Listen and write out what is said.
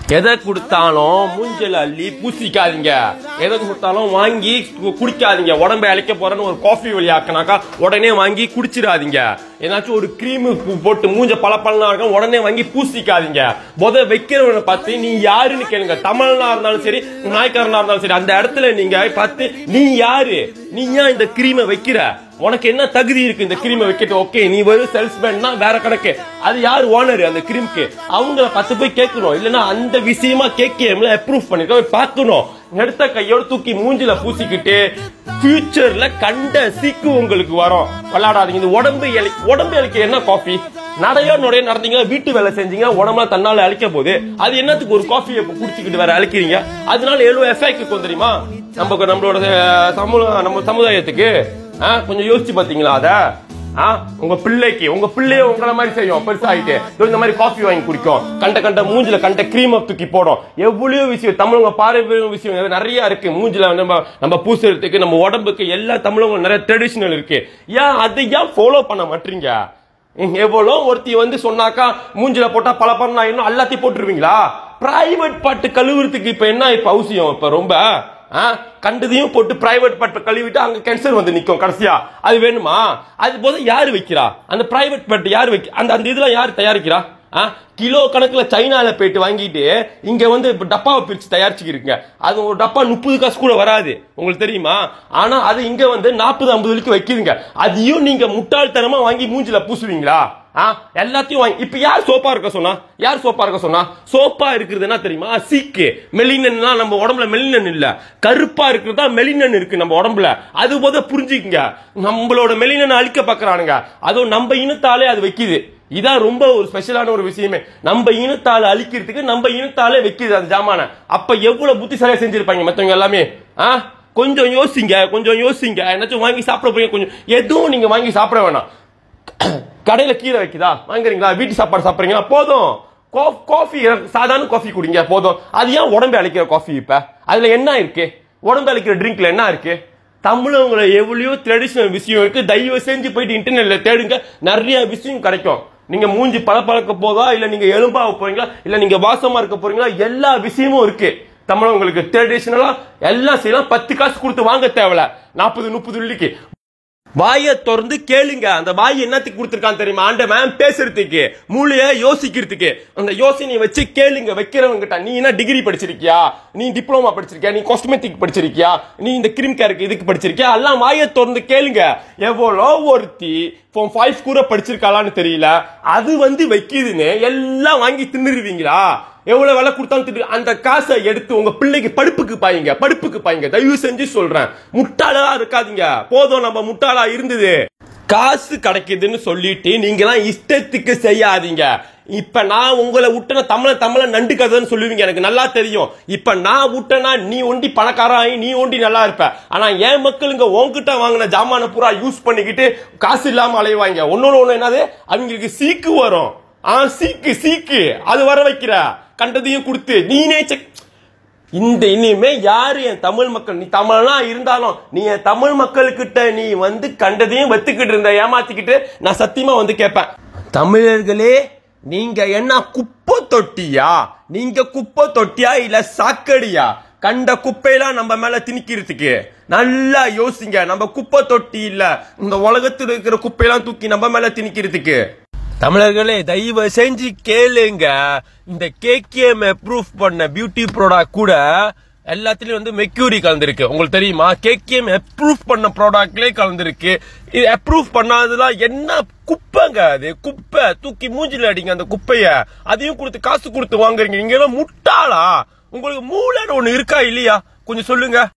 எதை கொடுத்தாலும் மூஞ்சல் அள்ளி பூசிக்காதீங்க எதை கொடுத்தாலும் வாங்கி கு- குடிக்காதீங்க உடம்பை இழைக்க போறேன்னு ஒரு காஃபி வழியாக்கினாக்கா உடனே வாங்கி குடிச்சிடாதீங்க ஏதாச்சும் ஒரு கிரீம் போட்டு மூஞ்ச பல இருக்கும் உடனே வாங்கி பூசிக்காதீங்க முத வைக்கிறவனை பார்த்து நீ யாருன்னு கேளுங்க தமிழனா இருந்தாலும் சரி நாய்க்காரனா இருந்தாலும் சரி அந்த இடத்துல நீங்க பார்த்து நீ யாரு நீ ஏன் இந்த கிரீமை வைக்கிற உனக்கு என்ன தகுதி இருக்கு இந்த கிரீமை வைக்கிறது ஓகே நீ வெறும் சேல்ஸ்மேன்னா வேற கணக்கு அது யார் ஓனர் அந்த கிரீம்க்கு அவங்கள பத்து போய் கேட்கணும் இல்லைன்னா அந்த விஷயமா கேட்கல அப்ரூவ் பண்ணிருக்க போய் பார்க்கணும் எடுத்த கையோட தூக்கி மூஞ்சில பூசிக்கிட்டு ஃபியூச்சர்ல கண்ட சீக்கு உங்களுக்கு வரும் விளையாடாதீங்க இந்த உடம்பு இலை உடம்பு இலைக்கு என்ன காஃபி நடையோ நுடைய நடந்தீங்க வீட்டு வேலை செஞ்சீங்க உடம்புல தன்னால அழிக்க போகுது அது என்னத்துக்கு ஒரு காஃபியை குடிச்சிக்கிட்டு வேற அழிக்கிறீங்க அதனால எவ்வளவு எஃபெக்ட் இருக்கும் தெரியுமா நம்ம நம்மளோட அஹ், சமூக நம்ம சமுதாயத்துக்கு ஆ, கொஞ்சம் யோசிச்சு பாத்தீங்களா அத ஆ, உங்க பிள்ளைக்கு உங்க பிள்ளைய உங்கள மாதிரி செய்யும் பெருசாயிட்டு இதோ இந்த மாதிரி காஃபி வாங்கி குடிக்கும் கண்ட கண்ட மூஞ்சில கண்ட கிரீம் தூக்கி போடும் எவ்வளவு விஷயம் தமிழங்க பாரம்பரிய விஷயம் நிறைய இருக்கு மூஞ்சில நம்ம நம்ம பூசுறதுக்கு நம்ம உடம்புக்கு எல்லா தமிழங்களும் நிறைய ட்ரெடிஷனல் இருக்கு ஏன் அதை ஏன் ஃபாலோ பண்ண மாட்டீங்க எவ்வளோ ஒருத்தி வந்து சொன்னாக்கா மூஞ்சில போட்டா பல பல இன்னும் எல்லாத்தையும் போட்டுருவீங்களா பிரைவேட் பாட்டு கழுவுறதுக்கு இப்ப என்ன இப்ப அவசியம் இப்ப ரொம்ப ஆ, கண்டதையும் போட்டு பிரைவேட் பாட்டு கழுவிட்டு அங்க கேன்சர் வந்து நிக்கும் கடைசியா அது வேணுமா அது போது யாரு வைக்கிறா அந்த பிரைவேட் பாட்டு யாரு வைக்க அந்த அந்த இதெல்லாம் யாரு தயாரிக்கிறா ஆ, கிலோ கணக்குல சைனால போயிட்டு வாங்கிட்டு இங்க வந்து இப்ப டப்பாவை பிரிச்சு தயாரிச்சுக்கிறீங்க அது ஒரு டப்பா முப்பது காசு கூட வராது உங்களுக்கு தெரியுமா ஆனா அது இங்க வந்து நாற்பது ஐம்பது வரைக்கும் வைக்குதுங்க அதையும் நீங்க முட்டாள்தனமா வாங்கி மூஞ்சில பூசுவீங்களா ஆ, எல்லாத்தையும் வாங்கி இப்ப யார் சோப்பா இருக்க சொன்னா யார் சோப்பா இருக்க சொன்னா சோப்பா இருக்கிறது என்ன தெரியுமா சீக்கு மெலினன்னா நம்ம உடம்புல மெலினன் இல்ல கருப்பா இருக்கிறது தான் மெலினன் இருக்கு நம்ம உடம்புல அது போத புரிஞ்சுக்கங்க நம்மளோட மெலினன் அழிக்க பாக்குறானுங்க அதுவும் நம்ம இனத்தாலே அது வைக்குது இதான் ரொம்ப ஒரு ஸ்பெஷலான ஒரு விஷயமே நம்ம இனத்தால அழிக்கிறதுக்கு நம்ம இனத்தாலே வைக்குது அந்த ஜாமான அப்ப எவ்வளவு புத்திசாலியா செஞ்சிருப்பாங்க மத்தவங்க எல்லாமே ஆ கொஞ்சம் யோசிங்க கொஞ்சம் யோசிங்க என்னாச்சும் வாங்கி சாப்பிட போறீங்க கொஞ்சம் எதுவும் நீங்க வாங்கி சாப்பிட வேணாம் கடையில கீரை வைக்குதா வாங்குறீங்களா வீட்டு சாப்பாடு சாப்பிடுறீங்களா போதும் காஃபி சாதாரண காஃபி குடிங்க போதும் அது ஏன் உடம்பு அழைக்கிற காஃபி இப்ப அதுல என்ன இருக்கு உடம்பு அழைக்கிற ட்ரிங்க்ல என்ன இருக்கு தமிழவங்களை எவ்வளவோ ட்ரெடிஷனல் விஷயம் இருக்கு தயவு செஞ்சு போயிட்டு இன்டர்நெட்ல தேடுங்க நிறைய விஷயம் கிடைக்கும் நீங்க மூஞ்சி பளபளக்க போதா இல்ல நீங்க எலும்பாக போறீங்களா இல்ல நீங்க வாசமா இருக்க போறீங்களா எல்லா விஷயமும் இருக்கு தமிழவங்களுக்கு ட்ரெடிஷனலா எல்லாம் செய்யலாம் பத்து காசு கொடுத்து வாங்க தேவையில்ல நாற்பது முப்பது வெள்ளிக்கு வாயை திறந்து கேளுங்க அந்த வாய் என்னத்துக்கு கொடுத்துருக்கான் தெரியுமா ஆண்டவன் பேசுறதுக்கு மூளைய யோசிக்கிறதுக்கு அந்த யோசனையை வச்சு கேளுங்க வைக்கிறவங்கிட்ட நீ என்ன டிகிரி படிச்சிருக்கியா நீ டிப்ளமா படிச்சிருக்கியா நீ காஸ்மெட்டிக் படிச்சிருக்கியா நீ இந்த கிரீம் கேருக்கு இதுக்கு படிச்சிருக்கியா எல்லாம் வாயை திறந்து கேளுங்க எவ்வளோ ஒருத்தி ஃபார்ம் ஃபைவ் கூட படிச்சிருக்காளான்னு தெரியல அது வந்து வைக்குதுன்னு எல்லாம் வாங்கி தின்னுருவீங்களா எவ்வளவு விலை கொடுத்தாலும் திட்டு அந்த காசை எடுத்து உங்க பிள்ளைக்கு படிப்புக்கு பாயுங்க படிப்புக்கு பாயுங்க தயவு செஞ்சு சொல்றேன் முட்டாளா இருக்காதீங்க போதும் நம்ம முட்டாளா இருந்தது காசு கிடைக்குதுன்னு சொல்லிட்டு நீங்களாம் இஷ்டத்துக்கு செய்யாதீங்க இப்ப நான் உங்களை விட்டன தமிழ தமிழ நண்டு கதைன்னு சொல்லுவீங்க எனக்கு நல்லா தெரியும் இப்ப நான் விட்டனா நீ ஒண்டி பணக்காராயி நீ ஒண்டி நல்லா இருப்ப ஆனா என் மக்களுங்க உன்கிட்ட வாங்கின ஜாமான பூரா யூஸ் பண்ணிக்கிட்டு காசு இல்லாம அலைவாங்க ஒன்னொன்னு ஒண்ணு என்னது அவங்களுக்கு சீக்கு வரும் ஆ சீக்கு சீக்கு அது வர வைக்கிற கண்டதையும் கொடுத்து நீனே செக் இந்த இனிமே யாரு என் தமிழ் மக்கள் நீ தமிழனா இருந்தாலும் நீ என் தமிழ் மக்கள்கிட்ட நீ வந்து கண்டதையும் வெத்துக்கிட்டு இருந்த ஏமாத்திக்கிட்டு நான் சத்தியமா வந்து கேட்பேன் தமிழர்களே நீங்க என்ன குப்பை தொட்டியா நீங்க குப்பை தொட்டியா இல்ல சாக்கடியா கண்ட குப்பையெல்லாம் நம்ம மேல திணிக்கிறதுக்கு நல்லா யோசிங்க நம்ம குப்பை தொட்டி இல்ல இந்த உலகத்தில் இருக்கிற குப்பையெல்லாம் தூக்கி நம்ம மேல திணிக்கிறதுக்கு தமிழர்களே தயவு செஞ்சு கேளுங்க இந்த கேகேஎம் அப்ரூவ் பண்ண பியூட்டி ப்ராடக்ட் கூட எல்லாத்துலயும் வந்து மெக்யூரி கலந்துருக்கு உங்களுக்கு தெரியுமா கேகேஎம் அப்ரூவ் பண்ண ப்ராடக்ட்லயே கலந்துருக்கு இது அப்ரூவ் பண்ணாததுலாம் என்ன குப்பைங்க அது குப்பை தூக்கி மூஞ்சில அடிங்க அந்த குப்பைய அதையும் கொடுத்து காசு கொடுத்து வாங்குறீங்க நீங்க எல்லாம் முட்டாளா உங்களுக்கு மூளைன்னு ஒண்ணு இருக்கா இல்லையா கொஞ்சம் சொல்லுங்க